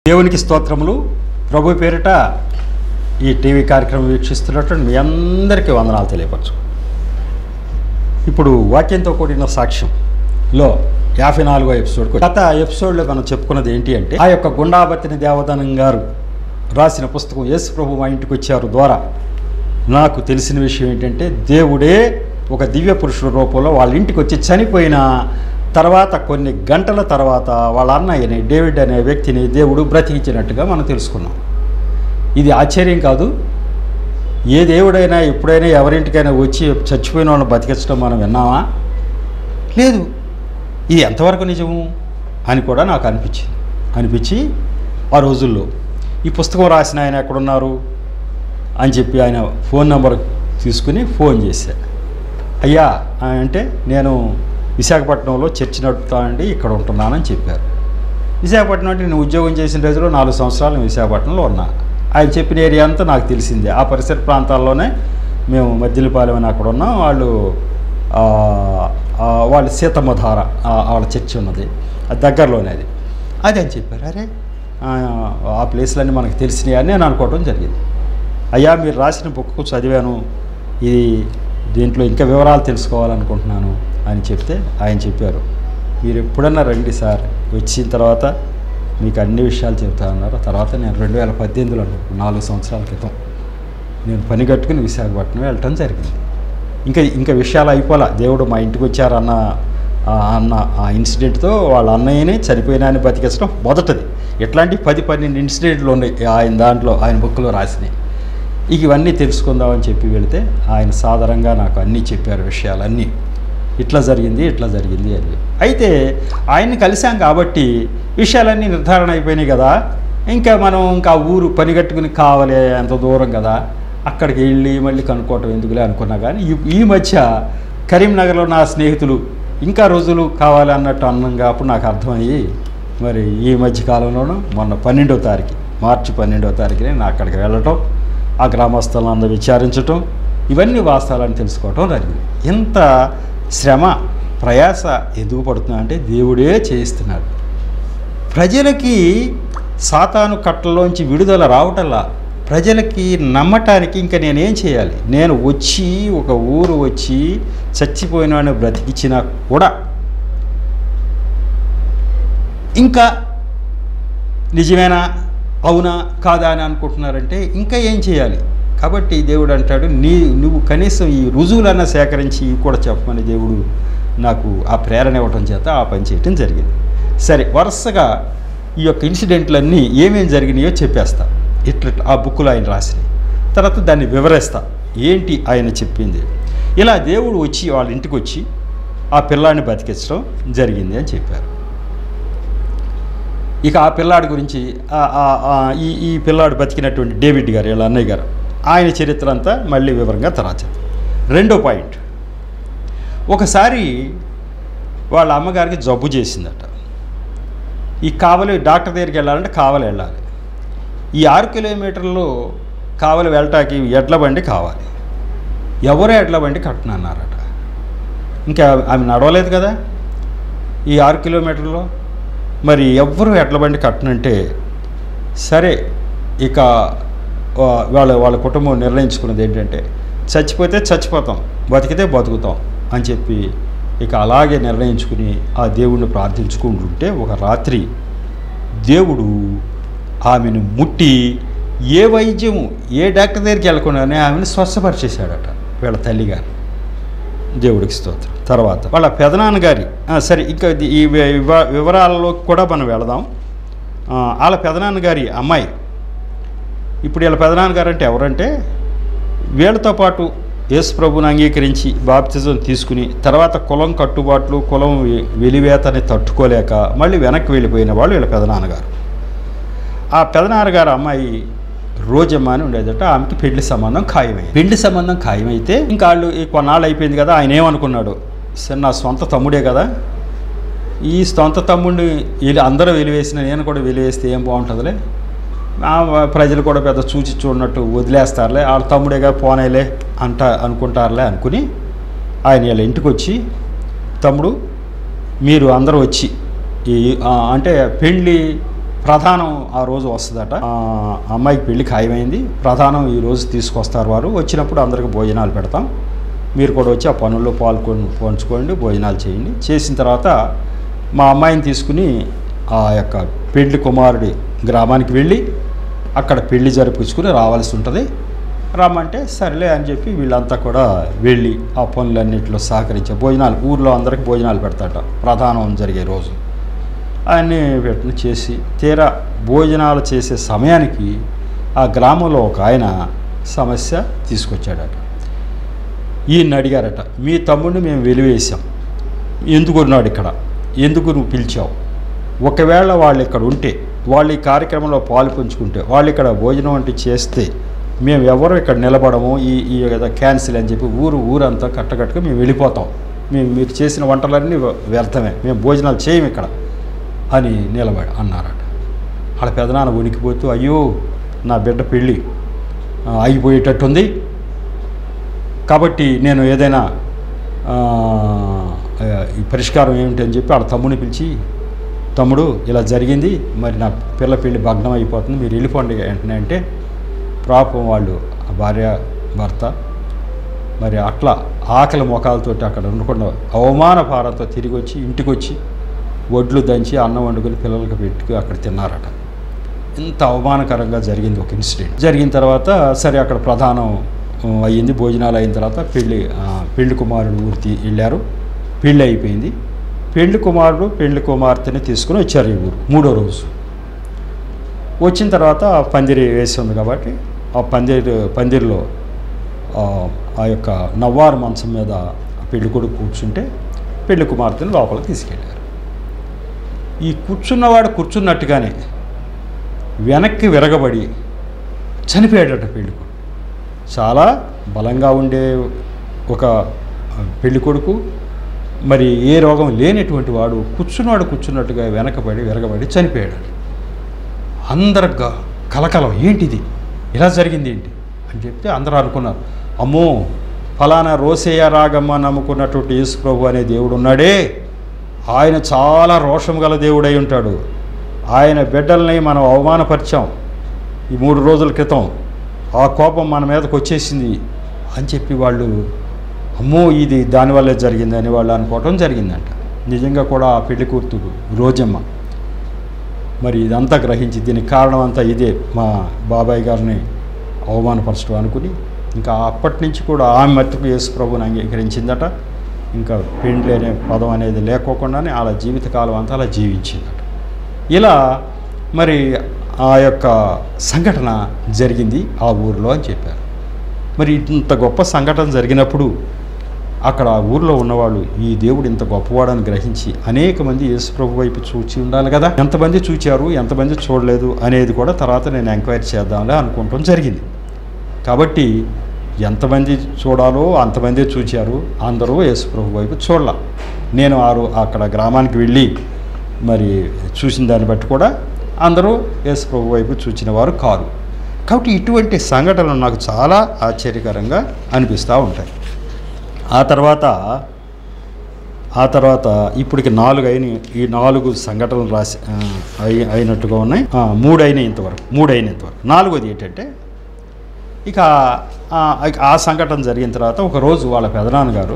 దేవునికి స్తోత్రములు ప్రభు పేరిట ఈ టీవీ కార్యక్రమం వీక్షిస్తున్నటువంటి మీ అందరికీ వందనాలు తెలియపరచు ఇప్పుడు వాక్యంతో కూడిన సాక్ష్యంలో యాభై నాలుగో ఎపిసోడ్కు గత ఎపిసోడ్లో మనం చెప్పుకున్నది ఏంటి అంటే ఆ యొక్క గుండాబత్తిని దేవదనం గారు రాసిన పుస్తకం యేసు ప్రభు మా ఇంటికి వచ్చారు ద్వారా నాకు తెలిసిన విషయం ఏంటంటే దేవుడే ఒక దివ్య పురుషుల రూపంలో వాళ్ళ ఇంటికి వచ్చి చనిపోయిన తర్వాత కొన్ని గంటల తర్వాత వాళ్ళ అన్నయ్యని డేవిడ్ అనే వ్యక్తిని దేవుడు బ్రతికించినట్టుగా మనం తెలుసుకున్నాం ఇది ఆశ్చర్యం కాదు ఏ దేవుడైనా ఎప్పుడైనా ఎవరింటికైనా వచ్చి చచ్చిపోయిన వాళ్ళని బతికించడం మనం విన్నామా లేదు ఇది ఎంతవరకు నిజము అని కూడా నాకు అనిపించింది అనిపించి ఆ రోజుల్లో ఈ పుస్తకం రాసిన ఆయన ఎక్కడున్నారు అని చెప్పి ఆయన ఫోన్ నెంబర్ తీసుకుని ఫోన్ చేశా అయ్యా ఆ అంటే నేను విశాఖపట్నంలో చర్చి నడుపుతానండి ఇక్కడ ఉంటున్నానని చెప్పారు విశాఖపట్నం అంటే నేను ఉద్యోగం చేసిన రోజుల్లో నాలుగు సంవత్సరాలు నేను విశాఖపట్నంలో ఉన్నా ఆయన చెప్పిన ఏరియా అంతా నాకు తెలిసిందే ఆ పరిసర ప్రాంతాల్లోనే మేము మద్దిలపాలెం అని అక్కడ ఉన్నాం వాళ్ళు ఆ, ఆ, వాళ్ళ సీతమ్మధార ఆ, వాళ్ళ చర్చి ఉన్నది అది దగ్గరలోనే అది అది అని చెప్పారు అరే ఆ, ఆ ప్లేస్లన్నీ మనకు తెలిసినాయి అని నేను అనుకోవడం జరిగింది అయ్యా మీరు రాసిన బుక్ చదివాను ఇది దీంట్లో ఇంకా వివరాలు తెలుసుకోవాలనుకుంటున్నాను అని చెప్తే ఆయన చెప్పారు మీరు ఎప్పుడన్నా రండి సార్ వచ్చిన తర్వాత మీకు అన్ని విషయాలు చెప్తా అన్నారు తర్వాత నేను రెండు వేల పద్దెనిమిదిలో నాలుగు సంవత్సరాల క్రితం నేను పని కట్టుకుని విశాఖపట్నం వెళ్ళటం జరిగింది ఇంకా ఇంకా విషయాలు అయిపోలా దేవుడు మా ఇంటికి వచ్చారన్న ఆ అన్న ఆ ఇన్సిడెంట్తో వాళ్ళ అన్నయ్యని చనిపోయిన ఆయన బతికించడం మొదటిది ఇట్లాంటి పది పన్నెండు ఇన్సిడెంట్లు ఉన్నాయి ఆయన దాంట్లో ఆయన బుక్లో రాసినాయి ఇక ఇవన్నీ తెలుసుకుందామని చెప్పి వెళితే ఆయన సాధారణంగా నాకు అన్నీ చెప్పారు విషయాలన్నీ ఇట్లా జరిగింది ఇట్లా జరిగింది అని అయితే ఆయన్ని కలిసాం కాబట్టి విషయాలన్నీ నిర్ధారణ అయిపోయినాయి కదా ఇంకా మనం ఇంకా ఊరు పని కట్టుకుని కావాలి ఎంత దూరం కదా అక్కడికి వెళ్ళి మళ్ళీ కనుక్కోవటం ఎందుకులే అనుకున్నా కానీ ఈ- ఈ మధ్య కరీంనగర్లో నా స్నేహితులు ఇంకా రోజులు కావాలి అన్నట్టు అన్నంగా అప్పుడు నాకు అర్థమయ్యి మరి ఈ మధ్య కాలంలోనూ మొన్న పన్నెండో తారీఖు మార్చి పన్నెండో తారీఖున నేను అక్కడికి వెళ్ళటం ఆ గ్రామస్తులను అందరూ విచారించటం ఇవన్నీ వాస్తవాలని తెలుసుకోవటం జరిగింది ఇంత శ్రమ ప్రయాస ఎందుకు పడుతున్నా అంటే దేవుడే చేయిస్తున్నాడు ప్రజలకి సాతాను కట్టలోంచి విడుదల రావటల్లా ప్రజలకి నమ్మటానికి ఇంకా నేనేం చేయాలి నేను వచ్చి ఒక ఊరు వచ్చి చచ్చిపోయిన వాడిని బ్రతికించినా కూడా ఇంకా నిజమేనా అవునా కాదా అని అనుకుంటున్నారంటే ఇంకా ఏం చేయాలి కాబట్టి దేవుడు అంటాడు నీ నువ్వు కనీసం ఈ రుజువులన్నా సేకరించి ఇవి కూడా చెప్పమని దేవుడు నాకు ఆ ప్రేరణ ఇవ్వటం చేత ఆ పని చేయటం జరిగింది సరే వరుసగా ఈ యొక్క ఇన్సిడెంట్లన్నీ ఏమేం జరిగినాయో చెప్పేస్తా ఇట్లా ఆ బుక్లో ఆయన రాసినాయి తర్వాత దాన్ని వివరిస్తా ఏంటి ఆయన చెప్పింది ఇలా దేవుడు వచ్చి వాళ్ళ ఇంటికి వచ్చి ఆ పిల్లాన్ని బతికించడం జరిగింది అని చెప్పారు ఇక ఆ పిల్లాడి గురించి ఆ- ఆ- ఆ ఈ ఈ పిల్లాడు బతికినటువంటి డేవిడ్ గారు వీళ్ళ అన్నయ్య గారు ఆయన చరిత్ర అంతా మళ్ళీ వివరంగా తర్వాత చెప్తాను. రెండో పాయింట్ ఒకసారి వాళ్ళ అమ్మగారికి జబ్బు చేసిందట ఈ కావలి డాక్టర్ దగ్గరికి వెళ్ళాలంటే కావలి వెళ్ళాలి ఈ ఆరు కిలోమీటర్లు కావలి వెళ్ళటానికి ఎడ్ల బండి కావాలి ఎవరో ఎడ్ల బండి కట్టనన్నారట ఇంకా ఆమె నడవలేదు కదా ఈ ఆరు కిలోమీటర్లో మరి ఎవ్వరు ఎడ్ల బండి కట్టనంటే సరే ఇక ఆ, వాళ్ళ వాళ్ళ కుటుంబం నిర్ణయించుకున్నది ఏంటంటే చచ్చిపోతే చచ్చిపోతాం బతికితే బతుకుతాం అని చెప్పి ఇక అలాగే నిర్ణయించుకుని ఆ దేవుణ్ణి ప్రార్థించుకుంటుంటే ఒక రాత్రి దేవుడు ఆమెను ముట్టి ఏ వైద్యము ఏ డాక్టర్ దగ్గరికి వెళ్ళకుండానే ఆమెను స్వస్థపరిచేశాడట వీళ్ళ తల్లిగారు దేవుడికి స్తోత్రం తర్వాత వాళ్ళ పెదనాన్నగారి ఆ, సరే ఇంకా ఇది ఈ వి- వివ- వివరాలలో కూడా మనం వెళదాం ఆ, వాళ్ళ పెదనాన్నగారి అమ్మాయి ఇప్పుడు వీళ్ళ పెదనాన్నగారు అంటే ఎవరంటే వీళ్ళతో పాటు యేసు ప్రభుని అంగీకరించి బాప్తిజం తీసుకుని తర్వాత కులం కట్టుబాట్లు కులం వె- వెలివేతని తట్టుకోలేక మళ్ళీ వెనక్కి వెళ్ళిపోయిన వాళ్ళు వీళ్ళ పెదనాన్నగారు ఆ పెదనాన్నగారు అమ్మాయి రోజమ్మ అని ఉండేదట ఆమెకి పెళ్లి సంబంధం ఖాయమైంది పెళ్లి సంబంధం ఖాయమైతే ఇంకా వాళ్ళు ఈ కొన్నాళ్ళు అయిపోయింది కదా ఆయన ఏమనుకున్నాడు సరే నా సొంత తమ్ముడే కదా ఈ సొంత తమ్ముడిని వీళ్ళు అందరూ వెలివేసిన నేను కూడా వెలివేస్తే ఏం బాగుంటుందిలే ఆ ప్రజలు కూడా పెద్ద చూచి చూడనట్టు వదిలేస్తారులే వాళ్ళ తమ్ముడేగా పోనేలే అంట అనుకుంటారులే అనుకుని ఆయన వీళ్ళ ఇంటికి వచ్చి తమ్ముడు మీరు అందరూ వచ్చి ఈ ఆ, అంటే పెళ్ళి ప్రధానం ఆ రోజు వస్తుందట ఆ అమ్మాయికి పెళ్లి ఖాయమైంది ప్రధానం ఈ రోజు తీసుకొస్తారు వారు వచ్చినప్పుడు అందరికి భోజనాలు పెడతాం మీరు కూడా వచ్చి ఆ పనుల్లో పాల్గొని పంచుకోండి భోజనాలు చేయండి చేసిన తర్వాత మా అమ్మాయిని తీసుకుని ఆ యొక్క పెళ్లి కుమారుడి గ్రామానికి వెళ్ళి అక్కడ పెళ్లి జరిపించుకుని రావాల్సి ఉంటుంది రమ్మంటే సర్లే అని చెప్పి వీళ్ళంతా కూడా వెళ్ళి ఆ పనులన్నింటిలో సహకరించే భోజనాలు ఊర్లో అందరికి భోజనాలు పెడతాట ప్రధానం జరిగే రోజు అన్నీ పెట్టిన చేసి తీరా భోజనాలు చేసే సమయానికి ఆ గ్రామంలో ఒక ఆయన సమస్య తీసుకొచ్చాడట ఈయన్ని అడిగారట మీ తమ్ముడిని మేము వెలివేసాం ఎందుకు ఉన్నాడు ఇక్కడ ఎందుకు నువ్వు పిలిచావు ఒకవేళ వాళ్ళు ఇక్కడ ఉంటే వాళ్ళు ఈ కార్యక్రమంలో పాలు పంచుకుంటే వాళ్ళు ఇక్కడ భోజనం వంటి చేస్తే మేము ఎవరు ఇక్కడ నిలబడము ఈ ఈ ఏదో క్యాన్సిల్ అని చెప్పి ఊరు ఊరంతా కట్టకట్టుగా మేము వెళ్ళిపోతాం మేము మీరు చేసిన వంటలన్నీ వ్యర్థమే మేము భోజనాలు చేయం ఇక్కడ అని నిలబడి అన్నారట వాళ్ళ పెదనాన్న ఉనికిపోతూ అయ్యో నా బిడ్డ పెళ్ళి ఆ, ఆగిపోయేటట్టుంది కాబట్టి నేను ఏదైనా ఆ, ఆ, ఈ పరిష్కారం ఏమిటి అని చెప్పి వాళ్ళ తమ్ముని పిలిచి తమ్ముడు ఇలా జరిగింది మరి నా పిల్ల పెళ్ళి భగ్నం అయిపోతుంది మీరు వెళ్ళిపోండి వెంటనే అంటే పాపం వాళ్ళు ఆ భార్య భర్త మరి అట్లా ఆకలి మొఖాలతోటి అక్కడ ఉండకుండా అవమాన భారంతో తిరిగి వచ్చి ఇంటికి వచ్చి వడ్లు దంచి అన్నం వండుకొని పిల్లలకి పెట్టుకు అక్కడ తిన్నారట ఇంత అవమానకరంగా జరిగింది ఒక ఇన్సిడెంట్ జరిగిన తర్వాత సరే అక్కడ ప్రధానం ఆ, అయ్యింది భోజనాలు అయిన తర్వాత పెళ్ళి ఆ, పెళ్లి కుమారుడు ఊరికి వెళ్ళారు పెళ్ళి అయిపోయింది పెళ్లి కుమారుడు పెళ్లి కుమార్తెని తీసుకుని వచ్చారు ఈ ఊరు మూడో రోజు వచ్చిన తర్వాత ఆ పందిరి వేసి ఉంది కాబట్టి ఆ పందిరి పందిరిలో ఆ, ఆ యొక్క నవ్వారు మంచం మీద పెళ్లి కొడుకు కూర్చుంటే పెళ్లి కుమార్తెను లోపలికి తీసుకెళ్ళారు ఈ కూర్చున్నవాడు కూర్చున్నట్టుగానే వెనక్కి విరగబడి చనిపోయాడట పెళ్లి కొడుకు చాలా బలంగా ఉండే ఒక పెళ్లి కొడుకు మరి ఏ రోగం లేనటువంటి వాడు కూర్చున్నవాడు కూర్చున్నట్టుగా వెనకబడి విరగబడి చనిపోయాడు అందరు గ- కలకలం ఏంటిది ఇలా జరిగింది ఏంటి అని చెప్తే అందరూ అనుకున్నారు అమ్మో ఫలానా రోసేయ రాగమ్మ నమ్ముకున్నటువంటి యేసు ప్రభు అనే దేవుడు ఉన్నాడే ఆయన చాలా రోషం గల దేవుడై ఉంటాడు ఆయన బిడ్డల్ని మనం అవమానపరిచాం ఈ మూడు రోజుల క్రితం ఆ కోపం మన మీదకి వచ్చేసింది అని చెప్పి వాళ్ళు అమ్మో ఇది దానివల్లే జరిగింది అని వాళ్ళు అనుకోవటం జరిగిందంట నిజంగా కూడా ఆ పెళ్లి కూతురు రోజమ్మ మరి ఇదంతా గ్రహించి దీనికి కారణం అంతా ఇదే మా బాబాయ్ గారిని అవమానపరచడం అనుకుని ఇంకా అప్పటి నుంచి కూడా ఆమె మట్టుకు యేసు ప్రభుని అంగీకరించిందట ఇంకా పెండ్లి అనే పదం అనేది లేకోకుండానే అలా జీవితకాలం అంతా అలా జీవించిందట ఇలా మరి ఆ యొక్క సంఘటన జరిగింది ఆ ఊరిలో అని చెప్పారు మరి ఇంత గొప్ప సంఘటన జరిగినప్పుడు అక్కడ ఆ ఊర్లో ఉన్నవాళ్ళు ఈ దేవుడు ఇంత గొప్పవాడని గ్రహించి అనేక మంది యేసుప్రభు వైపు చూచి ఉండాలి కదా ఎంతమంది చూచారు ఎంతమంది చూడలేదు అనేది కూడా తర్వాత నేను ఎంక్వైరీ చేద్దాంలే అనుకుంటాం జరిగింది కాబట్టి ఎంతమంది చూడాలో అంతమంది చూచారు అందరూ యేసుప్రభు వైపు చూడాల నేను ఆరు అక్కడ గ్రామానికి వెళ్ళి మరి చూసిన దాన్ని బట్టి కూడా అందరూ యేసుప్రభు వైపు చూచిన వారు కారు కాబట్టి ఇటువంటి సంఘటనలు నాకు చాలా ఆశ్చర్యకరంగా అనిపిస్తూ ఉంటాయి ఆ తర్వాత ఆ తర్వాత ఇప్పటికి నాలుగు అయిన ఈ నాలుగు సంఘటనలు రాసి ఆ, అయి అయినట్టుగా ఉన్నాయి ఆ, మూడు అయినాయి ఇంతవరకు మూడు అయిన ఇంతవరకు నాలుగోది ఏంటంటే ఇక ఆ, ఆ సంఘటన జరిగిన తర్వాత ఒక రోజు వాళ్ళ పెదనాన్నగారు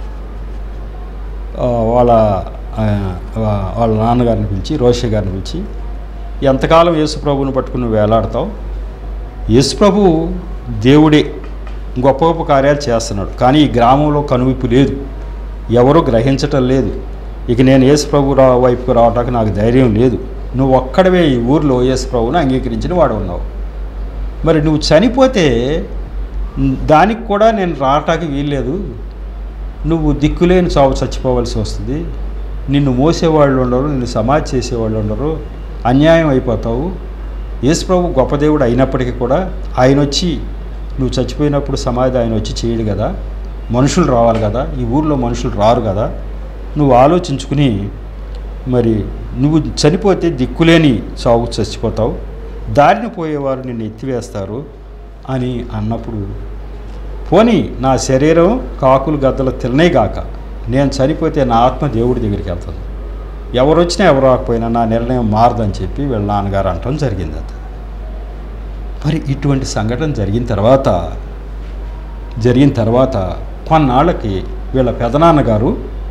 ఆ, వాళ్ళ ఆ, వా- వాళ్ళ నాన్నగారిని పిలిచి రోషే గారిని పిలిచి ఎంతకాలం యేసుప్రభుని పట్టుకుని నువ్వు వేలాడతావు యేసుప్రభు దేవుడే గొప్ప గొప్ప కార్యాలు చేస్తున్నాడు కానీ ఈ గ్రామంలో కనువిప్పు లేదు ఎవరూ గ్రహించటం లేదు ఇక నేను యేసుప్రభు రా వైపుకు రావటానికి నాకు ధైర్యం లేదు నువ్వు ఒక్కడవే ఈ ఊర్లో యేసుప్రభుని అంగీకరించిన వాడు ఉన్నావు మరి నువ్వు చనిపోతే మ్, దానికి కూడా నేను రావటానికి వీల్లేదు నువ్వు దిక్కులేని చావు చచ్చిపోవలసి వస్తుంది నిన్ను మోసేవాళ్ళు ఉండరు నిన్ను సమాధి చేసేవాళ్ళు ఉండరు అన్యాయం అయిపోతావు యేసుప్రభు గొప్ప దేవుడు అయినప్పటికీ కూడా ఆయన వచ్చి నువ్వు చచ్చిపోయినప్పుడు సమాధి ఆయన వచ్చి చేయడు కదా మనుషులు రావాలి కదా ఈ ఊర్లో మనుషులు రారు కదా నువ్వు ఆలోచించుకుని మరి నువ్వు చనిపోతే దిక్కులేని చావు చచ్చిపోతావు దారిని పోయేవారు నిన్ను ఎత్తివేస్తారు అని అన్నప్పుడు పోనీ నా శరీరం కాకులు గద్దలు తిననే గాక నేను చనిపోతే నా ఆత్మ దేవుడి దగ్గరికి వెళ్తుంది ఎవరు వచ్చినా ఎవరు రాకపోయినా నా నిర్ణయం మారదని చెప్పి వీళ్ళ నాన్నగారు అంటం జరిగింది అది మరి ఇటువంటి సంఘటన జరిగిన తర్వాత జరిగిన తర్వాత కొన్నాళ్ళకి వీళ్ళ పెదనాన్నగారు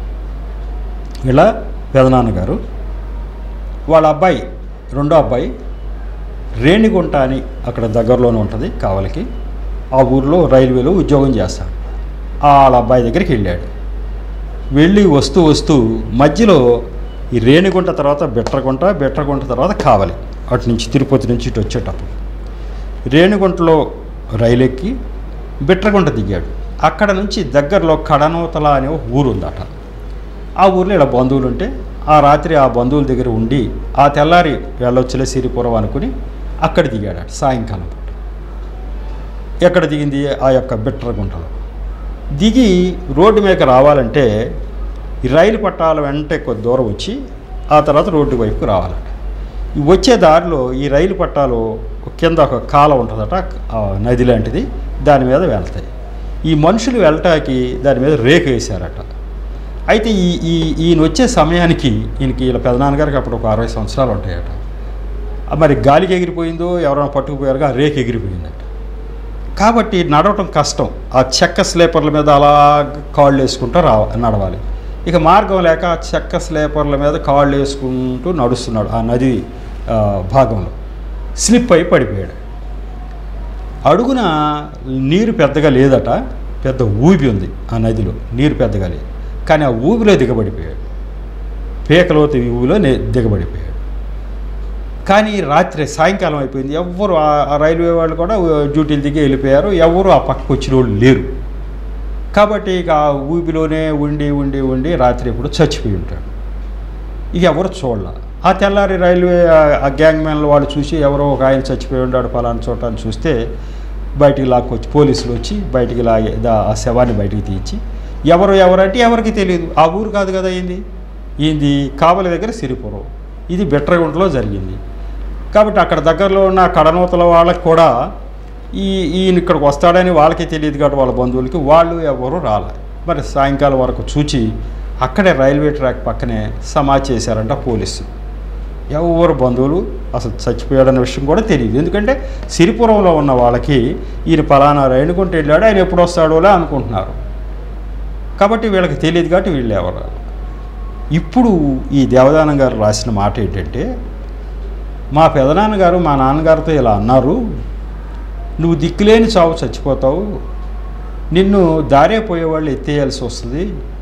వీళ్ళ పెదనాన్నగారు వాళ్ళ అబ్బాయి రెండో అబ్బాయి రేణిగుంట అని అక్కడ దగ్గరలోనే ఉంటుంది కావలికి ఆ ఊర్లో రైల్వేలో ఉద్యోగం చేస్తాడు వాళ్ళ అబ్బాయి దగ్గరికి వెళ్ళాడు వెళ్ళి వస్తూ వస్తూ మధ్యలో ఈ రేణిగుంట తర్వాత బెట్రగుంట బెట్రగుంట తర్వాత కావలి అటు నుంచి తిరుపతి నుంచి ఇటు వచ్చేటప్పుడు రేణిగుంటలో రైలు ఎక్కి బిట్రగుంట దిగాడు అక్కడ నుంచి దగ్గరలో కడనూతల అనే ఒక ఊరు ఉందట ఆ ఊర్లో ఇలా బంధువులు ఉంటే ఆ రాత్రి ఆ బంధువుల దగ్గర ఉండి ఆ తెల్లారి వెళ్ళొచ్చులే సిరిపురం అనుకుని అక్కడ దిగాడట సాయంకాలం పూట ఎక్కడ దిగింది ఆ యొక్క బిట్రగుంటలో దిగి రోడ్డు మీదకి రావాలంటే ఈ రైలు పట్టాల వెంటే కొద్ది దూరం వచ్చి ఆ తర్వాత రోడ్డు వైపుకు రావాలంట ఈ వచ్చే దారిలో ఈ రైలు పట్టాలు కింద ఒక కాల ఉంటుందట ఆ నది లాంటిది దాని మీద వెళ్తాయి ఈ మనుషులు వెళ్ళటానికి దాని మీద రేకు వేశారట అయితే ఈ ఈ ఈయన వచ్చే సమయానికి ఈయనకి వీళ్ళ పెదనాన్నగారికి అప్పుడు ఒక అరవై సంవత్సరాలు ఉంటాయట ఆ మరి గాలికి ఎగిరిపోయిందో ఎవరైనా పట్టుకుపోయారుగా ఆ రేకు ఎగిరిపోయిందట కాబట్టి నడవటం కష్టం ఆ చెక్క స్లీపర్ల మీద అలా కాళ్ళు వేసుకుంటూ రా నడవాలి ఇక మార్గం లేక ఆ చెక్క స్లీపర్ల మీద కాళ్ళు వేసుకుంటూ నడుస్తున్నాడు ఆ నది ఆ, భాగంలో స్లిప్ అయి పడిపోయాడు అడుగున నీరు పెద్దగా లేదట పెద్ద ఊబి ఉంది ఆ నదిలో నీరు పెద్దగా లేదు కానీ ఆ ఊబిలో దిగబడిపోయాడు పీకలోతి ఊబిలో నే- దిగబడిపోయాడు కానీ రాత్రి సాయంకాలం అయిపోయింది ఎవ్వరు ఆ- ఆ రైల్వే వాళ్ళు కూడా డ్యూటీలు దిగి వెళ్ళిపోయారు ఎవరు ఆ పక్కకు వచ్చిన వాళ్ళు లేరు కాబట్టి ఇక ఆ ఊబిలోనే ఉండి ఉండి ఉండి రాత్రి ఇప్పుడు చచ్చిపోయి ఉంటాడు ఇక ఎవరు చూడాల ఆ తెల్లారి రైల్వే ఆ- ఆ గ్యాంగ్ మ్యాన్లు వాళ్ళు చూసి ఎవరో ఒక ఆయన చచ్చిపోయి ఉన్నాడు పలానా చోట అని చూస్తే బయటికి లాక్కొచ్చి పోలీసులు వచ్చి బయటికి లాగే దా- ఆ శవాన్ని బయటికి తీయించి ఎవరు ఎవరంటే ఎవరికి తెలియదు ఆ ఊరు కాదు కదా ఏంది ఏంది కావలి దగ్గర సిరిపురం ఇది బెట్రగుంటలో జరిగింది కాబట్టి అక్కడ దగ్గరలో ఉన్న కడనూతల వాళ్ళకి కూడా ఈ ఈయన ఇక్కడికి వస్తాడని వాళ్ళకి తెలియదు కాబట్టి వాళ్ళ బంధువులకి వాళ్ళు ఎవరు రాలే మరి సాయంకాలం వరకు చూచి అక్కడే రైల్వే ట్రాక్ పక్కనే సమా చేశారంట పోలీసులు ఎవరు బంధువులు అసలు చచ్చిపోయాడన్న విషయం కూడా తెలియదు ఎందుకంటే సిరిపురంలో ఉన్న వాళ్ళకి ఈయన పలానా రైలుకుంటూ వెళ్ళాడు ఆయన ఎప్పుడు వస్తాడోలే అనుకుంటున్నారు కాబట్టి వీళ్ళకి తెలియదు కాబట్టి వీళ్ళు ఎవరు రారు. ఇప్పుడు ఈ దేవదానం గారు రాసిన మాట ఏంటంటే మా పెదనాన్నగారు మా నాన్నగారితో ఇలా అన్నారు నువ్వు దిక్కులేని చావు చచ్చిపోతావు నిన్ను దారే పోయేవాళ్ళు ఎత్తేయాల్సి వస్తుంది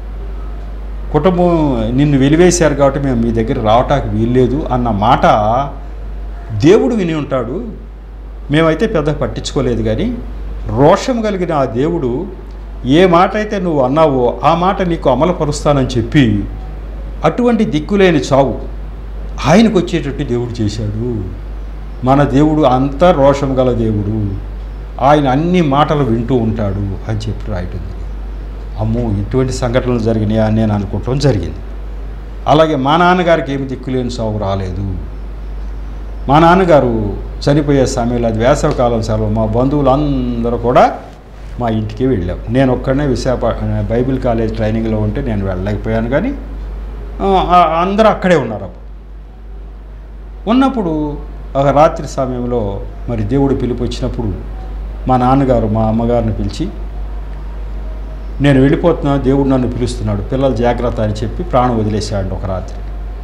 కుటుంబం నిన్ను వెలివేశారు కాబట్టి మేము మీ దగ్గర రావటానికి వీల్లేదు అన్న మాట దేవుడు విని ఉంటాడు మేమైతే పెద్ద పట్టించుకోలేదు కానీ రోషం కలిగిన ఆ దేవుడు ఏ మాట అయితే నువ్వు అన్నావో ఆ మాట నీకు అమలుపరుస్తానని చెప్పి అటువంటి దిక్కులేని చావు ఆయనకు వచ్చేటట్టు దేవుడు చేశాడు మన దేవుడు అంత రోషం గల దేవుడు ఆయన అన్ని మాటలు వింటూ ఉంటాడు అని చెప్పి రాయటం అమ్మో ఇటువంటి సంఘటనలు జరిగినాయా అని నేను అనుకుంటాం జరిగింది అలాగే మా నాన్నగారికి ఏమి దిక్కులేని సాగు రాలేదు మా నాన్నగారు చనిపోయే సమయంలో అది వేసవికాలం సెలవు మా బంధువులందరూ కూడా మా ఇంటికి వెళ్ళాం నేను ఒక్కడనే విశాఖ బైబిల్ కాలేజ్ ట్రైనింగ్లో ఉంటే నేను వెళ్ళలేకపోయాను కానీ ఆ, ఆ, అందరూ అక్కడే ఉన్నారు అప్పుడు ఉన్నప్పుడు ఒక రాత్రి సమయంలో మరి దేవుడు పిలుపు వచ్చినప్పుడు మా నాన్నగారు మా అమ్మగారిని పిలిచి నేను వెళ్ళిపోతున్నా దేవుడు నన్ను పిలుస్తున్నాడు పిల్లలు జాగ్రత్త అని చెప్పి ప్రాణం వదిలేశాడు ఒక రాత్రి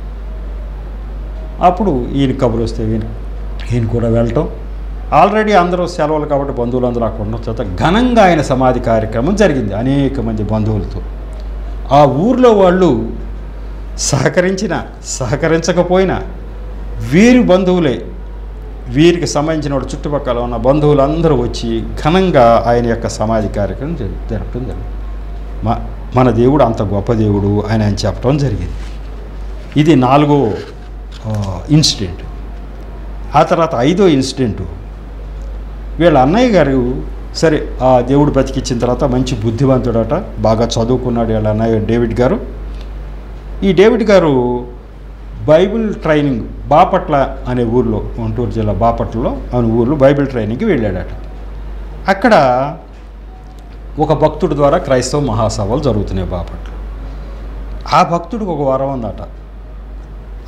అప్పుడు ఈయన కబురు వస్తే ఈయన ఈయన కూడా వెళ్ళటం ఆల్రెడీ అందరూ సెలవులు కాబట్టి బంధువులందరూ అక్కడ ఉన్న చేత ఘనంగా ఆయన సమాధి కార్యక్రమం జరిగింది అనేక మంది బంధువులతో ఆ ఊర్లో వాళ్ళు సహకరించిన సహకరించకపోయినా వీరి బంధువులే వీరికి సంబంధించిన వాడు చుట్టుపక్కల ఉన్న బంధువులందరూ వచ్చి ఘనంగా ఆయన యొక్క సమాధి కార్యక్రమం జరి- జరపడం జరిగింది మా మన దేవుడు అంత గొప్ప దేవుడు అని ఆయన చెప్పడం జరిగింది ఇది నాలుగో ఆ, ఇన్సిడెంట్ ఆ తర్వాత ఐదో ఇన్సిడెంటు వీళ్ళ అన్నయ్య గారు సరే ఆ దేవుడు బతికిచ్చిన తర్వాత మంచి బుద్ధివంతుడట బాగా చదువుకున్నాడు వీళ్ళ అన్నయ్య డేవిడ్ గారు ఈ డేవిడ్ గారు బైబిల్ ట్రైనింగ్ బాపట్ల అనే ఊర్లో గుంటూరు జిల్లా బాపట్లలో అనే ఊర్లో బైబిల్ ట్రైనింగ్కి వెళ్ళాడట అక్కడ ఒక భక్తుడి ద్వారా క్రైస్తవ మహాసభలు జరుగుతున్నాయి బాపట్ల ఆ భక్తుడికి ఒక వరం ఉందట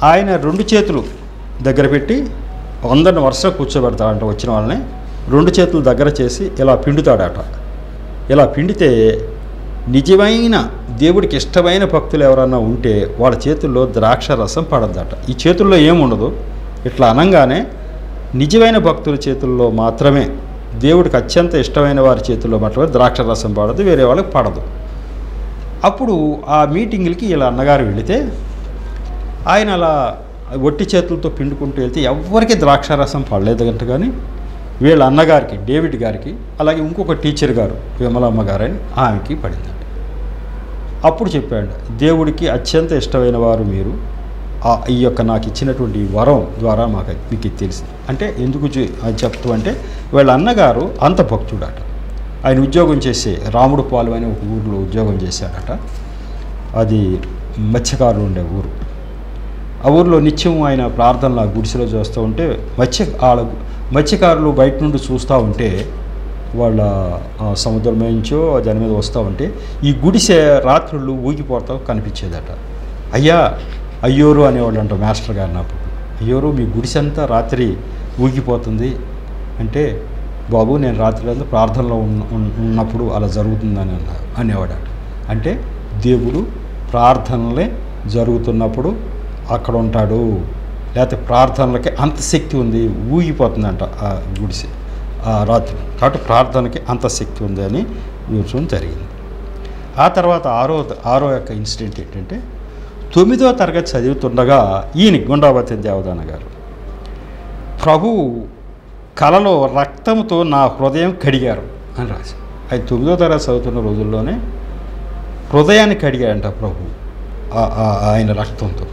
ఆయన రెండు చేతులు దగ్గర పెట్టి అందరిని వరుస కూర్చోబెడతాడంట వచ్చిన వాళ్ళని రెండు చేతులు దగ్గర చేసి ఇలా పిండుతాడట ఇలా పిండితే నిజమైన దేవుడికి ఇష్టమైన భక్తులు ఎవరన్నా ఉంటే వాళ్ళ చేతుల్లో ద్రాక్ష రసం పడద్దట ఈ చేతుల్లో ఏముండదు ఇట్లా అనగానే నిజమైన భక్తుల చేతుల్లో మాత్రమే దేవుడికి అత్యంత ఇష్టమైన వారి చేతుల్లో మాత్రమే ద్రాక్ష రసం పడదు వేరే వాళ్ళకి పడదు అప్పుడు ఆ మీటింగ్లకి ఇలా అన్నగారు వెళితే ఆయన అలా ఒట్టి చేతులతో పిండుకుంటూ వెళ్తే ఎవరికి ద్రాక్షారసం పడలేదు గంట కానీ వీళ్ళ అన్నగారికి డేవిడ్ గారికి అలాగే ఇంకొక టీచర్ గారు విమలమ్మ గారు అని ఆమెకి పడిందండి అప్పుడు చెప్పాడు దేవుడికి అత్యంత ఇష్టమైన వారు మీరు ఆ ఈ యొక్క నాకు ఇచ్చినటువంటి ఈ వరం ద్వారా మాకు మీకు ఇది తెలిసింది అంటే ఎందుకు చె- అది చెప్తూ అంటే వీళ్ళ అన్నగారు అంత భక్తుడట ఆయన ఉద్యోగం చేసే రాముడు పాలు అనే ఒక ఊరిలో ఉద్యోగం చేశాడట అది మత్స్యకారులు ఉండే ఊరు ఆ ఊరిలో నిత్యం ఆయన ప్రార్థనలు ఆ గుడిసెలో చేస్తూ ఉంటే మత్స్య వాళ్ళ మత్స్యకారులు బయట నుండి చూస్తూ ఉంటే వాళ్ళ ఆ సముద్రం నుంచో దాని మీద వస్తూ ఉంటే ఈ గుడిసె రాత్రుళ్ళు ఊగిపోతావు కనిపించేదట అయ్యా అయ్యోరు అనేవాళ్ళు అంట మాస్టర్ గారిని అప్పుడు అయ్యోరు మీ గుడిసె అంతా రాత్రి ఊగిపోతుంది అంటే బాబు నేను రాత్రి అంతా ప్రార్థనలో ఉన్న ఉన్న- ఉన్నప్పుడు అలా జరుగుతుందని అన్న అనేవాడట అంటే దేవుడు ప్రార్థనలే జరుగుతున్నప్పుడు అక్కడ ఉంటాడు లేకపోతే ప్రార్థనలకి అంత శక్తి ఉంది ఊగిపోతుందంట ఆ గుడిసె ఆ రాత్రి కాబట్టి ప్రార్థనకి అంత శక్తి ఉంది అని చూడటం జరిగింది ఆ తర్వాత ఆరో ఆరో యొక్క ఇన్సిడెంట్ ఏంటంటే తొమ్మిదో తరగతి చదువుతుండగా ఈయన గుండావతి దేవదాన గారు ప్రభువు కలలో రక్తంతో నా హృదయం కడిగారు అని రాసి అది తొమ్మిదో తరగతి చదువుతున్న రోజుల్లోనే హృదయాన్ని కడిగాడంట ప్రభు ఆ- ఆ- ఆయన రక్తంతో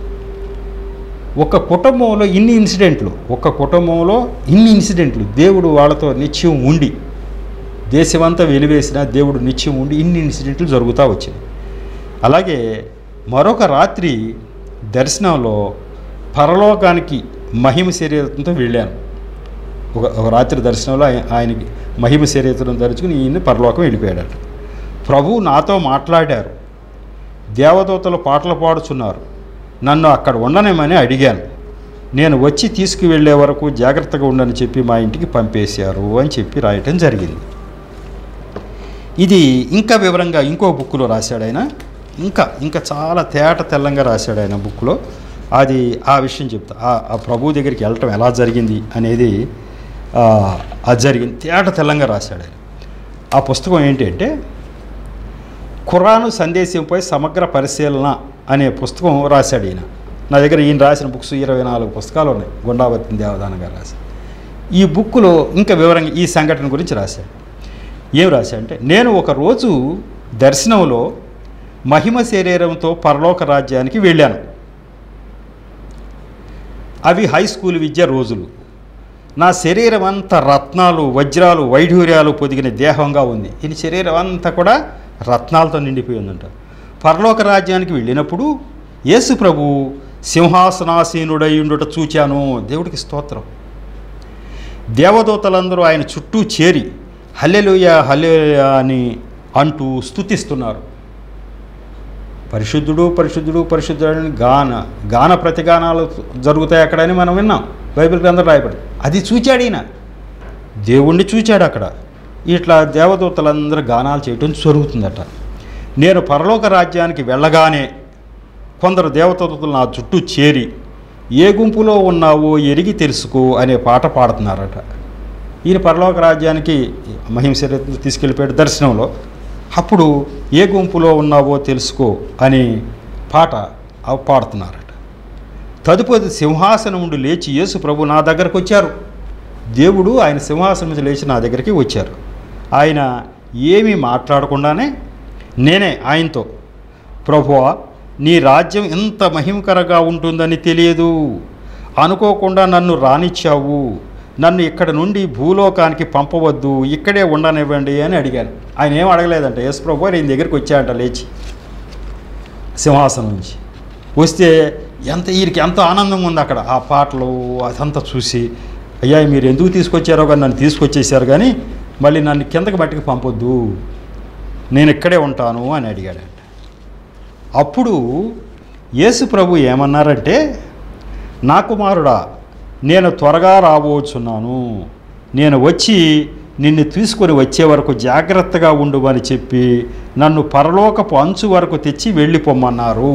ఒక కుటుంబంలో ఇన్ని ఇన్సిడెంట్లు ఒక కుటుంబంలో ఇన్ని ఇన్సిడెంట్లు దేవుడు వాళ్ళతో నిత్యం ఉండి దేశమంతా వెలివేసిన దేవుడు నిత్యం ఉండి ఇన్ని ఇన్సిడెంట్లు జరుగుతూ వచ్చినాయి అలాగే మరొక రాత్రి దర్శనంలో పరలోకానికి మహిమ శరీరంతో వెళ్ళాను ఒక ఒక రాత్రి దర్శనంలో ఆయ- ఆయనకి మహిమ శరీరం ధరించుకుని ఈయన పరలోకం వెళ్ళిపోయాడట ప్రభు నాతో మాట్లాడారు దేవదూతలు పాటలు పాడుచున్నారు నన్ను అక్కడ ఉండనేమని అడిగాను నేను వచ్చి తీసుకువెళ్ళే వరకు జాగ్రత్తగా ఉండని చెప్పి మా ఇంటికి పంపేశారు అని చెప్పి రాయటం జరిగింది ఇది ఇంకా వివరంగా ఇంకో బుక్లో రాశాడు ఆయన ఇంకా ఇంకా చాలా తేట తెల్లంగా రాశాడు ఆయన బుక్లో అది ఆ విషయం చెప్తా ఆ- ఆ ప్రభు దగ్గరికి వెళ్ళటం ఎలా జరిగింది అనేది ఆ, అది జరిగింది తేట తెల్లంగా రాశాడు ఆయన ఆ పుస్తకం ఏంటి అంటే ఖురాను సందేశంపై సమగ్ర పరిశీలన అనే పుస్తకం రాశాడు ఈయన నా దగ్గర ఈయన రాసిన బుక్స్ ఇరవై నాలుగు పుస్తకాలు ఉన్నాయి గుండావతి దేవదాన గారు రాసి ఈ బుక్లో ఇంకా వివరంగా ఈ సంఘటన గురించి రాశాడు ఏం రాశాడంటే నేను ఒక రోజు దర్శనంలో మహిమ శరీరంతో పరలోక రాజ్యానికి వెళ్ళాను అవి హై స్కూల్ విద్య రోజులు నా శరీరం అంతా రత్నాలు వజ్రాలు వైఢూర్యాలు పొదిగిన దేహంగా ఉంది ఈ శరీరం అంతా కూడా రత్నాలతో నిండిపోయి ఉందంట పరలోక రాజ్యానికి వెళ్ళినప్పుడు యేసు ప్రభు సింహాసనాసీనుడై ఉండుట చూచాను దేవుడికి స్తోత్రం దేవదూతలందరూ ఆయన చుట్టూ చేరి హల్లెలూయ హల్లెలూయ అని అంటూ స్తుతిస్తున్నారు పరిశుద్ధుడు పరిశుద్ధుడు పరిశుద్ధుడు అని గాన గాన ప్రతిగానాలు జరుగుతాయి అక్కడని మనం విన్నాం బైబిల్ గ్రంథం రాయబడి అది చూచాడు ఈయన దేవుణ్ణి చూచాడు అక్కడ ఇట్లా దేవదూతలందరూ గానాలు చేయటం జరుగుతుందట నేను పరలోక రాజ్యానికి వెళ్ళగానే కొందరు దేవదూతలు నా చుట్టూ చేరి ఏ గుంపులో ఉన్నావో ఎరిగి తెలుసుకో అనే పాట పాడుతున్నారట ఈయన పరలోక రాజ్యానికి మహిమ శరీరం తీసుకెళ్ళిపోయాడు దర్శనంలో అప్పుడు ఏ గుంపులో ఉన్నావో తెలుసుకో అని పాట ఆ పాడుతున్నారట తదుపరి సింహాసనం నుండి లేచి యేసు ప్రభు నా దగ్గరకు వచ్చారు దేవుడు ఆయన సింహాసనం నుంచి లేచి నా దగ్గరికి వచ్చారు ఆయన ఏమీ మాట్లాడకుండానే నేనే ఆయనతో ప్రభువా నీ రాజ్యం ఎంత మహిమకరంగా ఉంటుందని తెలియదు అనుకోకుండా నన్ను రానిచ్చావు నన్ను ఇక్కడ నుండి భూలోకానికి పంపవద్దు ఇక్కడే ఉండనివ్వండి అని అడిగాను ఆయన ఏం అడగలేదంట యేసు ప్రభు నేను దగ్గరికి వచ్చాడంట లేచి సింహాసనం నుంచి వస్తే ఎంత వీరికి ఎంతో ఆనందంగా ఉంది అక్కడ ఆ పాటలు అదంతా చూసి అయ్యా మీరు ఎందుకు తీసుకొచ్చారో కానీ నన్ను తీసుకొచ్చేసారు కానీ మళ్ళీ నన్ను కిందకి మట్టికి పంపొద్దు నేను ఇక్కడే ఉంటాను అని అడిగాడంట అప్పుడు యేసు ప్రభు ఏమన్నారంటే నా కుమారుడా నేను త్వరగా రాబోచున్నాను నేను వచ్చి నిన్ను తీసుకొని వచ్చే వరకు జాగ్రత్తగా ఉండుమని చెప్పి నన్ను పరలోకపు అంచు వరకు తెచ్చి వెళ్ళిపోమన్నారు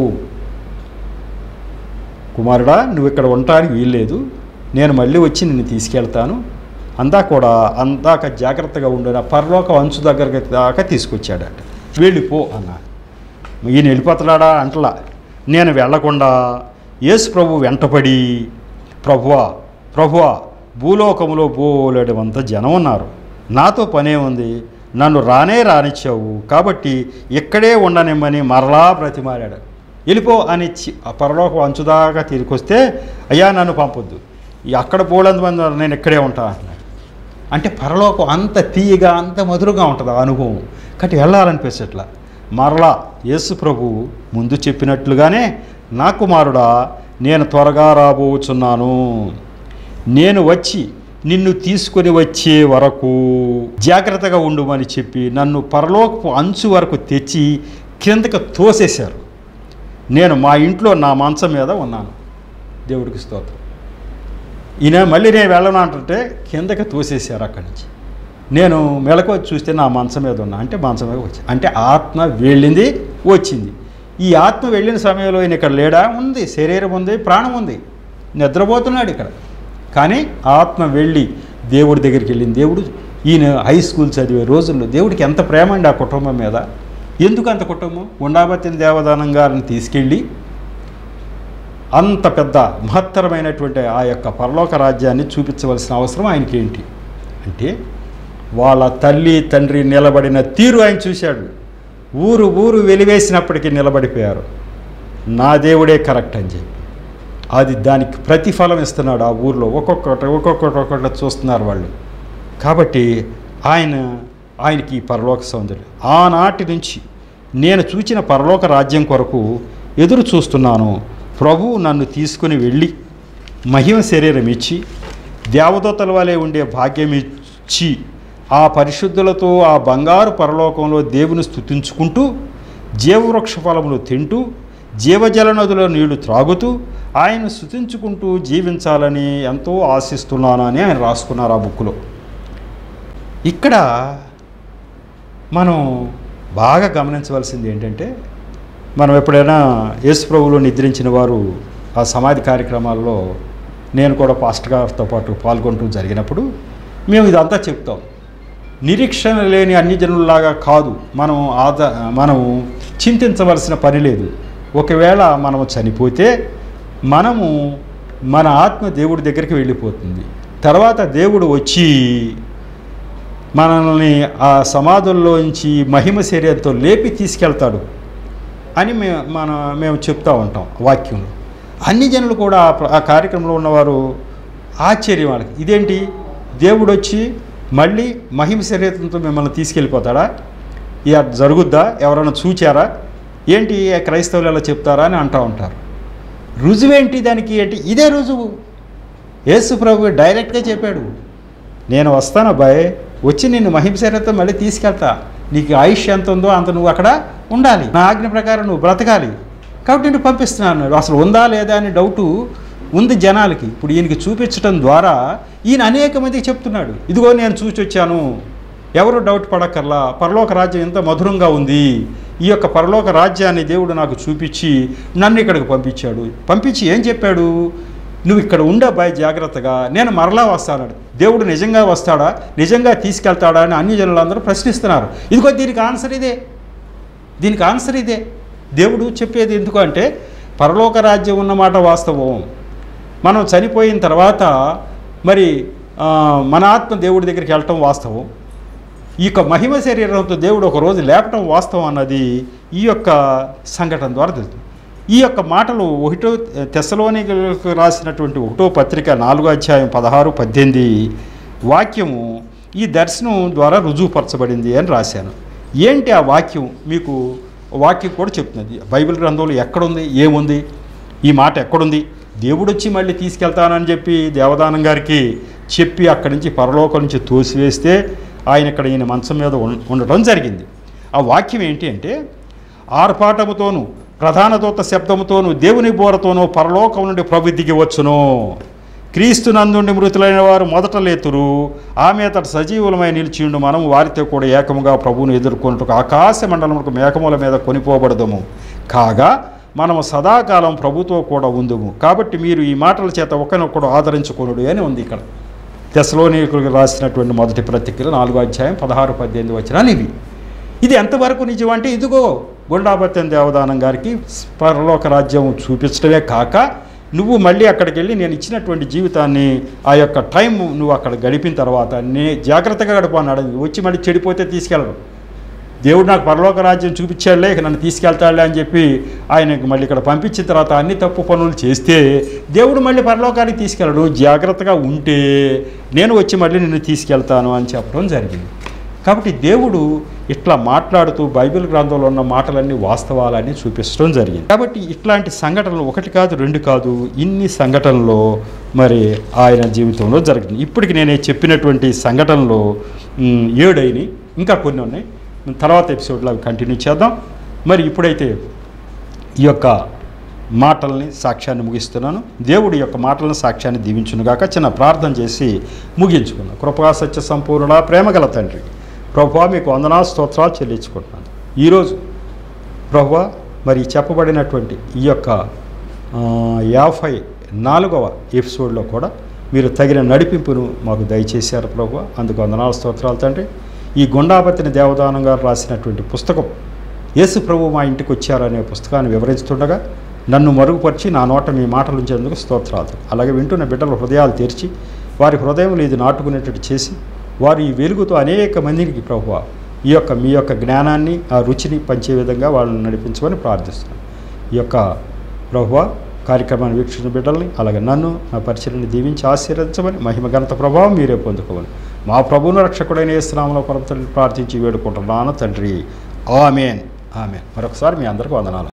కుమారుడా నువ్వు ఇక్కడ ఉండటానికి వీల్లేదు నేను మళ్ళీ వచ్చి నిన్ను తీసుకెళ్తాను అందా కూడా అందాక జాగ్రత్తగా ఉండు నా పరలోక అంచు దగ్గరికి దాకా తీసుకొచ్చాడట వెళ్ళిపో అన్నా ఈయన వెళ్ళిపోతున్నాడా అంటలా నేను వెళ్లకుండా యేసు ప్రభు వెంటపడి ప్రభువా ప్రభువా భూలోకములో బోలేడంత జనం ఉన్నారు నాతో పనే ఉంది నన్ను రానే రానిచ్చావు కాబట్టి ఇక్కడే ఉండనిమ్మని మరలా బ్రతిమారాడు వెళ్ళిపో అని చి- ఆ పరలోక అంచుదాకా తిరిగొస్తే అయ్యా నన్ను పంపొద్దు ఈ అక్కడ బోలంత మంది ఉన్నారు, నేను ఇక్కడే ఉంటా అంటున్నాడు అంటే పరలోకం అంత తీయగా అంత మధురంగా ఉంటుంది ఆ అనుభవం కాబట్టి వెళ్ళాలనిపించట్లా మరలా యేసు ప్రభు ముందు చెప్పినట్లుగానే నా కుమారుడా నేను త్వరగా రాబోచున్నాను నేను వచ్చి నిన్ను తీసుకొని వచ్చే వరకు జాగ్రత్తగా ఉండుమని చెప్పి నన్ను పరలోకపు అంచు వరకు తెచ్చి కిందకి తోసేశారు నేను మా ఇంట్లో నా మంచం మీద ఉన్నాను దేవుడికి స్తోత్రం ఈయన మళ్ళీ నేను వెళ్ళను అంటుంటే కిందకి తోసేశారు అక్కడి నుంచి నేను మెలకు వచ్చి చూస్తే నా మంచం మీద ఉన్నా అంటే మంచం మీద వచ్చి అంటే ఆత్మ వెళ్ళింది వచ్చింది ఈ ఆత్మ వెళ్ళిన సమయంలో ఈయన ఇక్కడ లేడా ఉంది శరీరం ఉంది ప్రాణం ఉంది నిద్రపోతున్నాడు ఇక్కడ కానీ ఆత్మ వెళ్ళి దేవుడి దగ్గరికి వెళ్ళింది దేవుడు ఈయన హై స్కూల్ చదివే రోజుల్లో దేవుడికి ఎంత ప్రేమ అండి ఆ కుటుంబం మీద ఎందుకు అంత కుటుంబం ఉండాబత్తిన దేవదానం గారిని తీసుకెళ్ళి అంత పెద్ద మహత్తరమైనటువంటి ఆ యొక్క పరలోక రాజ్యాన్ని చూపించవలసిన అవసరం ఆయనకి ఏంటి అంటే వాళ్ళ తల్లి తండ్రి నిలబడిన తీరు ఆయన చూశాడు ఊరు ఊరు వెలివేసినప్పటికీ నిలబడిపోయారు నా దేవుడే కరెక్ట్ అని చెప్పి అది దానికి ప్రతిఫలం ఇస్తున్నాడు ఆ ఊర్లో ఒక్కొక్కటి ఒక్కొక్కటి ఒక్కొక్కటి చూస్తున్నారు వాళ్ళు కాబట్టి ఆయన ఆయనకి ఈ పరలోక సౌందర్యం ఆనాటి నుంచి నేను చూచిన పరలోక రాజ్యం కొరకు ఎదురు చూస్తున్నాను ప్రభువు నన్ను తీసుకుని వెళ్ళి మహిమ శరీరం ఇచ్చి దేవదూతల వలె ఉండే భాగ్యం ఇచ్చి ఆ పరిశుద్ధులతో ఆ బంగారు పరలోకంలో దేవుని స్తుతించుకుంటూ జీవవృక్ష ఫలములు తింటూ జీవజల నదుల నీళ్లు త్రాగుతూ ఆయన స్తుతించుకుంటూ జీవించాలని ఎంతో ఆశిస్తున్నాను అని ఆయన రాసుకున్నారు ఆ బుక్లో ఇక్కడ మనం బాగా గమనించవలసింది ఏంటంటే మనం ఎప్పుడైనా యేసు ప్రభువులో నిద్రించిన వారు ఆ సమాధి కార్యక్రమాల్లో నేను కూడా పాస్టర్ గారితో పాటు పాల్గొంటూ జరిగినప్పుడు మేము ఇదంతా చెప్తాం నిరీక్షణ లేని అన్ని జనుల్లాగా కాదు మనం ఆదా మనం చింతించవలసిన పని లేదు ఒకవేళ మనము చనిపోతే మనము మన ఆత్మ దేవుడి దగ్గరికి వెళ్ళిపోతుంది తర్వాత దేవుడు వచ్చి మనల్ని ఆ సమాధుల్లోంచి మహిమ శరీరంతో లేపి తీసుకెళ్తాడు అని మేము మన మేము చెప్తూ ఉంటాం వాక్యంలో అన్ని జనులు కూడా ఆ ప్ర- ఆ కార్యక్రమంలో ఉన్నవారు ఆశ్చర్యం వాళ్ళకి ఇదేంటి దేవుడు వచ్చి మళ్ళీ మహిమ శరీరంతో మిమ్మల్ని తీసుకెళ్ళిపోతాడా ఇది అది జరుగుద్దా ఎవరైనా చూచారా ఏంటి ఆ క్రైస్తవులు ఎలా చెప్తారా అని అంటూ ఉంటారు రుజువేంటి దానికి ఏంటి ఇదే రుజువు యేసు ప్రభు డైరెక్ట్గా చెప్పాడు నేను వస్తాను అబ్బాయి వచ్చి నిన్ను మహిమశరీరతో మళ్ళీ తీసుకెళ్తా నీకు ఆయుష్ ఎంత ఉందో అంత నువ్వు అక్కడ ఉండాలి నా ఆజ్ఞ ప్రకారం నువ్వు బ్రతకాలి కాబట్టి నేను పంపిస్తున్నాను అన్నాడు. అసలు ఉందా లేదా అని డౌటు ఉంది జనాలకి ఇప్పుడు ఈయనకి చూపించడం ద్వారా ఈయన అనేక మందికి చెప్తున్నాడు ఇదిగో నేను చూసి వచ్చాను ఎవరు డౌట్ పడక్కర్లా పరలోక రాజ్యం ఎంత మధురంగా ఉంది ఈ యొక్క పరలోక రాజ్యాన్ని దేవుడు నాకు చూపించి నన్ను ఇక్కడికి పంపించాడు పంపించి ఏం చెప్పాడు నువ్వు ఇక్కడ ఉండే అబ్బాయి జాగ్రత్తగా నేను మరలా వస్తాడు దేవుడు నిజంగా వస్తాడా నిజంగా తీసుకెళ్తాడా అని అన్ని జనులందరూ ప్రశ్నిస్తున్నారు ఇదిగో దీనికి ఆన్సర్ ఇదే దీనికి ఆన్సర్ ఇదే దేవుడు చెప్పేది ఎందుకు అంటే పరలోక రాజ్యం ఉన్నమాట వాస్తవం మనం చనిపోయిన తర్వాత మరి ఆ, మన ఆత్మ దేవుడి దగ్గరికి వెళ్ళటం వాస్తవం ఈ యొక్క మహిమ శరీరంతో దేవుడు ఒక రోజు లేపటం వాస్తవం అన్నది ఈ యొక్క సంఘటన ద్వారా తెలుస్తుంది ఈ యొక్క మాటలు ఒకటో తెసలోనికలకు రాసినటువంటి ఒకటో పత్రిక నాలుగో అధ్యాయం పదహారు పద్దెనిమిది వాక్యము ఈ దర్శనం ద్వారా రుజువుపరచబడింది అని రాశాను ఏంటి ఆ వాక్యం మీకు వాక్యం కూడా చెప్తున్నది బైబిల్ గ్రంథంలో ఎక్కడుంది ఏముంది ఈ మాట ఎక్కడుంది దేవుడు వచ్చి మళ్ళీ తీసుకెళ్తానని చెప్పి దేవదానం గారికి చెప్పి అక్కడి నుంచి పరలోకం నుంచి తోసివేస్తే ఆయన ఇక్కడ ఈయన మంచం మీద ఉం- ఉండటం జరిగింది ఆ వాక్యం ఏంటి అంటే ఆర్పాటముతోను ప్రధాన దూత శబ్దముతోను దేవుని బోరతోనూ పరలోకం నుండి ప్రభు దిగి వచ్చును క్రీస్తు నందుండి మృతులైన వారు మొదట లేతురు ఆమె అతడు సజీవులమై నిలిచిండు మనం వారితో కూడా ఏకముగా ప్రభువును ఎదుర్కొన్నట్టు ఆకాశ మండలములకు మేఘముల మీద కొనిపోబడదము కాగా మనము సదాకాలం ప్రభుతో కూడా ఉందుము కాబట్టి మీరు ఈ మాటల చేత ఒకరినొకడు ఆదరించుకొనుడు అని ఉంది ఇక్కడ తెసలోనికులకు రాసినటువంటి మొదటి ప్రతిక్రియ నాలుగో అధ్యాయం పదహారు పద్దెనిమిది వచ్చిన ఇవి ఇది ఎంతవరకు నిజం అంటే ఇదిగో గుండాపత్యం దేవదానం గారికి పరలోక రాజ్యం చూపించడమే కాక నువ్వు మళ్ళీ అక్కడికి వెళ్ళి నేను ఇచ్చినటువంటి జీవితాన్ని ఆ యొక్క టైం నువ్వు అక్కడ గడిపిన తర్వాత నే జాగ్రత్తగా గడపన్నాడు వచ్చి మళ్ళీ చెడిపోతే తీసుకెళ్ళడు దేవుడు నాకు పరలోక రాజ్యం చూపించాడులే ఇక నన్ను తీసుకెళ్తాడులే అని చెప్పి ఆయనకు మళ్ళీ ఇక్కడ పంపించిన తర్వాత అన్ని తప్పు పనులు చేస్తే దేవుడు మళ్ళీ పరలోకానికి తీసుకెళ్ళడు జాగ్రత్తగా ఉంటే నేను వచ్చి మళ్ళీ నిన్ను తీసుకెళ్తాను అని చెప్పడం జరిగింది కాబట్టి దేవుడు ఇట్లా మాట్లాడుతూ బైబిల్ గ్రంథంలో ఉన్న మాటలన్నీ వాస్తవాలన్నీ చూపించడం జరిగింది కాబట్టి ఇట్లాంటి సంఘటనలు ఒకటి కాదు రెండు కాదు ఇన్ని సంఘటనలు మరి ఆయన జీవితంలో జరిగింది ఇప్పటికి నేను చెప్పినటువంటి సంఘటనలు మ్, ఏడైనవి ఇంకా కొన్ని ఉన్నాయి తర్వాత ఎపిసోడ్లో అవి కంటిన్యూ చేద్దాం మరి ఇప్పుడైతే ఈ యొక్క మాటల్ని సాక్ష్యాన్ని ముగిస్తున్నాను దేవుడి యొక్క మాటలను సాక్ష్యాన్ని దీవించునుగాక చిన్న ప్రార్థన చేసి ముగించుకున్నాను కృపా సత్య సంపూర్ణ ప్రేమగల తండ్రి ప్రభా మీకు వందనా స్తోత్రాలు చెల్లించుకుంటున్నాను ఈరోజు ప్రభా మరి చెప్పబడినటువంటి ఈ యొక్క ఆ, యాభై నాలుగవ ఎపిసోడ్లో కూడా మీరు తగిన నడిపింపును మాకు దయచేశారు ప్రభు అందుకు వందనాల స్తోత్రాలు తండ్రి ఈ గుండాపతిని దేవదానం గారు రాసినటువంటి పుస్తకం యేసు ప్రభు మా ఇంటికి వచ్చారనే పుస్తకాన్ని వివరిస్తుండగా నన్ను మరుగుపరిచి నా నోట మీ మాటలు ఉంచేందుకు స్తోత్రాలు అలాగే వింటున్న బిడ్డల హృదయాలు తెరిచి వారి హృదయంలో ఇది నాటుకునేటట్టు చేసి వారు ఈ వెలుగుతో అనేక మందికి ప్రభు ఈ యొక్క మీ యొక్క జ్ఞానాన్ని ఆ రుచిని పంచే విధంగా వాళ్ళని నడిపించమని ప్రార్థిస్తున్నాను ఈ యొక్క ప్రభువ కార్యక్రమాన్ని వీక్షించిన బిడ్డల్ని అలాగే నన్ను నా పరిచయని దీవించి ఆశీర్వదించమని మహిమ ఘనత ప్రభావం మీరే పొందుకోమని మా ప్రభువును రక్షకుడైన యేసునామలో పరమతల్ని ప్రార్థించి వేడుకుంటున్నాను తండ్రి ఆమెన్ ఆమెన్ మరొకసారి మీ అందరికీ వందనాలు